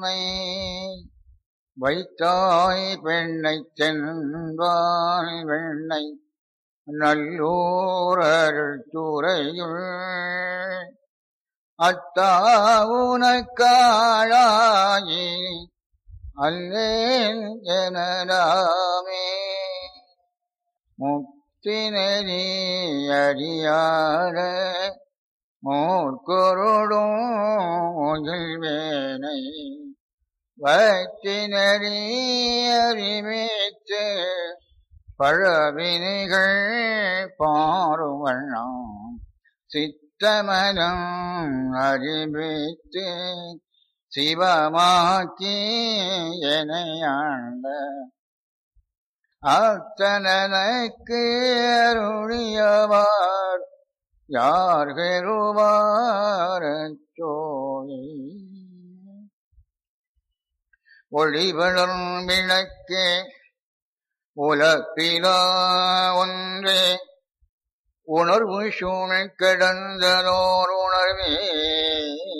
வைத்தாய் பெண்ணைச் சென்பான் வெண்ணை நல்லூரருள் துறையுள் அத்தாவுனக்காழாயி அல்லேன் எனலாமே முக்தினரி அறியாத மூர்க்குருடும் வேனை வற்றினரி அறிவித்து பழவினைகள் பாருவண்ணம் சித்தமனம் அறிவித்து சிவமாக்கி எனையாண்ட அத்தனனுக்கு அருளியவார் யார் பெறுவாரச்சோழி ஒளிவளரும் விளக்கே உலப்பிலா ஒன்றே உணர்வு சூழ் கிடந்ததோர் உணர்வே